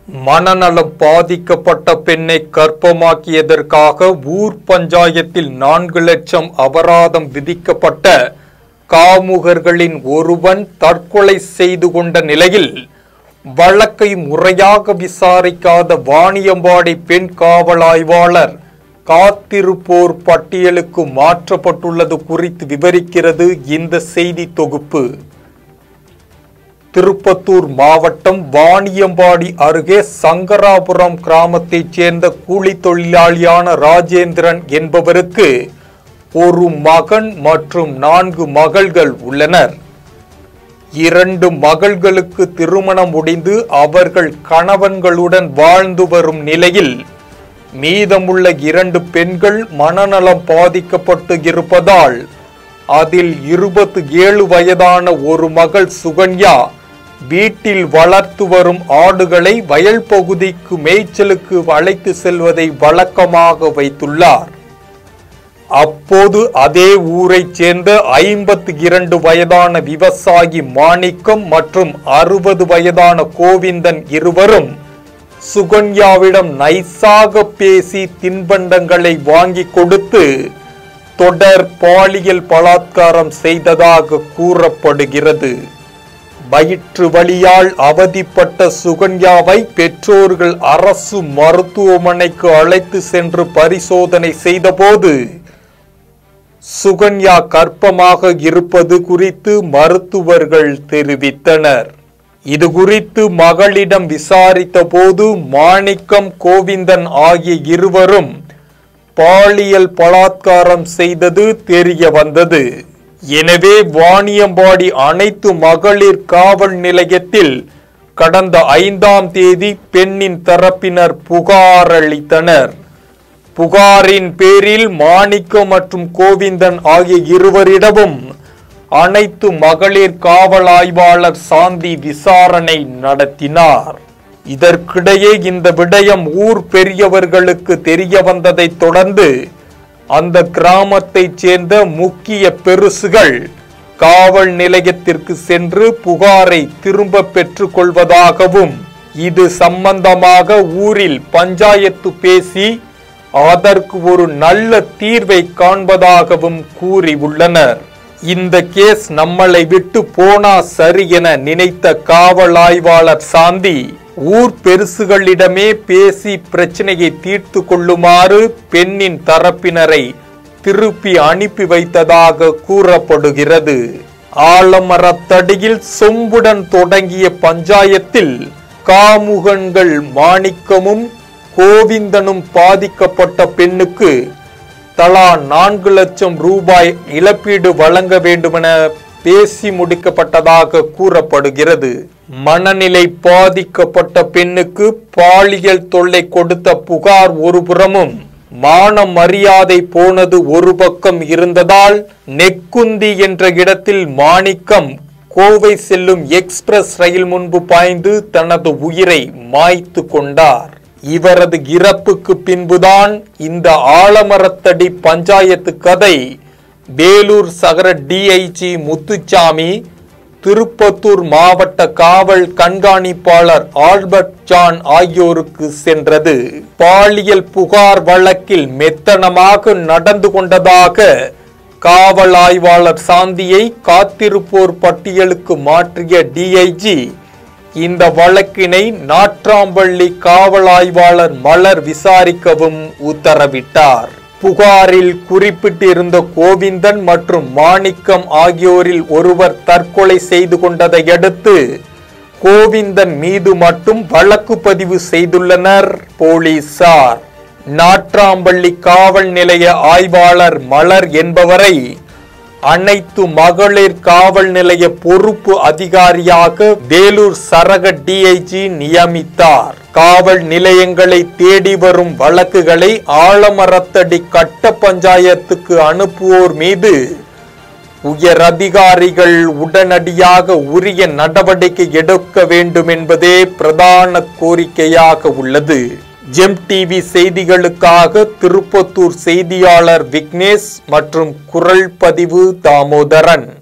மனநலம் பாதிக்கப்பட்ட பெண்ணை கர்ப்பமாக்கியதற்காக ஊர் பஞ்சாயத்தில் நான்கு லட்சம் அபராதம் விதிக்கப்பட்ட காமுகர்களின் ஒருவன் தற்கொலை செய்து கொண்ட நிலையில் வழக்கை முறையாக விசாரிக்காத வாணியம்பாடி பெண் காவல் ஆய்வாளர் காத்திருப்போர் பட்டியலுக்கு மாற்றப்பட்டுள்ளது குறித்து விவரிக்கிறது இந்த செய்தி தொகுப்பு திருப்பத்தூர் மாவட்டம் வாணியம்பாடி அருகே சங்கராபுரம் கிராமத்தைச் சேர்ந்த கூலி தொழிலாளியான ராஜேந்திரன் என்பவருக்கு ஒரு மகன் மற்றும் நான்கு மகள்கள் உள்ளனர் இரண்டு மகள்களுக்கு திருமணம் முடிந்து அவர்கள் கணவன்களுடன் வாழ்ந்து வரும் நிலையில் மீதமுள்ள இரண்டு பெண்கள் மனநலம் பாதிக்கப்பட்டு இருப்பதால் அதில் இருபத்தி ஏழு வயதான ஒரு மகள் சுகன்யா வீட்டில் வளர்த்து வரும் ஆடுகளை வயல் பகுதிக்கு மேய்ச்சலுக்கு அழைத்து செல்வதை வழக்கமாக வைத்துள்ளார் அப்போது அதே ஊரைச் சேர்ந்த ஐம்பத்தி இரண்டு வயதான விவசாயி மாணிக்கம் மற்றும் அறுபது வயதான கோவிந்தன் இருவரும் சுகன்யாவிடம் நைசாக பேசி தின்பண்டங்களை வாங்கி கொடுத்து தொடர் பாலியல் பலாத்காரம் செய்ததாக கூறப்படுகிறது வயிற்று வலியால் அவதிப்பட்ட சுகன்யாவை பெற்றோர்கள் அரசு மருத்துவமனைக்கு அழைத்து சென்று பரிசோதனை செய்தபோது சுகன்யா கர்ப்பமாக இருப்பது குறித்து மருத்துவர்கள் தெரிவித்தனர் இது குறித்து மகளிடம் விசாரித்த போது மாணிக்கம் கோவிந்தன் ஆகிய இருவரும் பாலியல் பலாத்காரம் செய்தது தெரிய வந்தது எனவே வாணியம்பாடி அனைத்து மகளிர் காவல் நிலையத்தில் கடந்த ஐந்தாம் தேதி பெண்ணின் தரப்பினர் புகார் அளித்தனர் புகாரின் பேரில் மாணிக்கம் மற்றும் கோவிந்தன் ஆகிய இருவரிடமும் அனைத்து மகளிர் காவல் ஆய்வாளர் சாந்தி விசாரணை நடத்தினார் இதற்கிடையே இந்த விடயம் ஊர் பெரியவர்களுக்கு தெரிய வந்ததை தொடர்ந்து அந்த கிராமத்தைச் சேர்ந்த முக்கிய பெருசுகள் காவல் நிலையத்திற்கு சென்று புகாரை திரும்ப பெற்றுக் கொள்வதாகவும் இது சம்பந்தமாக ஊரில் பஞ்சாயத்து பேசி அதற்கு ஒரு நல்ல தீர்வை காண்பதாகவும் கூறியுள்ளனர் இந்த கேஸ் நம்மளை விட்டு போனா சரி என நினைத்த காவல் ஆய்வாளர் சாந்தி ஊர் பெருசுகளிடமே பேசி பிரச்சனையை தீர்த்து கொள்ளுமாறு பெண்ணின் தரப்பினரை திருப்பி அனுப்பி வைத்ததாக கூறப்படுகிறது ஆலமரத்தடியில் சொம்புடன் தொடங்கிய பஞ்சாயத்தில் காமுகன்கள் மாணிக்கமும் கோவிந்தனும் பாதிக்கப்பட்ட பெண்ணுக்கு தலா நான்கு லட்சம் ரூபாய் இழப்பீடு வழங்க வேண்டுமென பேசி முடிக்கப்பட்டதாக கூறப்படுகிறது மனநிலை பாதிக்கப்பட்ட பெண்ணுக்கு பாலியல் தொல்லை கொடுத்த புகார் ஒருபுறமும் மான மரியாதை போனது ஒரு பக்கம் இருந்ததால் நெக்குந்தி என்ற இடத்தில் மாணிக்கம் கோவை செல்லும் எக்ஸ்பிரஸ் ரயில் முன்பு பாய்ந்து தனது உயிரை மாய்த்து கொண்டார் இவரது இறப்புக்கு பின்புதான் இந்த ஆலமரத்தடி பஞ்சாயத்து கதை வேலூர் சகர டிஐஜி முத்துச்சாமி திருப்பத்தூர் மாவட்ட காவல் கண்காணிப்பாளர் ஆல்பர்ட் ஜான் ஆகியோருக்கு சென்றது பாலியல் புகார் வழக்கில் மெத்தனமாக நடந்து கொண்டதாக காவல் ஆய்வாளர் சாந்தியை காத்திருப்போர் பட்டியலுக்கு மாற்றிய டிஐஜி இந்த வழக்கினை நாட்ராம்பள்ளி காவல் ஆய்வாளர் மலர் விசாரிக்கவும் உத்தரவிட்டார் புகாரில் குறிப்பிட்டிருந்த கோவிந்தன் மற்றும் மாணிக்கம் ஆகியோரில் ஒருவர் தற்கொலை செய்து கொண்டதை அடுத்து கோவிந்தன் மீது மட்டும் வழக்கு பதிவு செய்துள்ளனர் போலீசார் நாட்ராம்பள்ளி காவல் நிலைய ஆய்வாளர் மலர் என்பவரை அனைத்து மகளிர் காவல் நிலைய பொறுப்பு அதிகாரியாக வேலூர் சரக டிஐஜி நியமித்தார் காவல் நிலையங்களை தேடி வரும் வழக்குகளை ஆலமரத்தடி கட்ட பஞ்சாயத்துக்கு அனுப்புவோர் மீது உயர் அதிகாரிகள் உடனடியாக உரிய நடவடிக்கை எடுக்க வேண்டும் என்பதே பிரதான கோரிக்கையாக உள்ளது ஜெம் டிவி செய்திகளுக்காக திருப்பத்தூர் செய்தியாளர் விக்னேஷ் மற்றும் குரல் பதிவு தாமோதரன்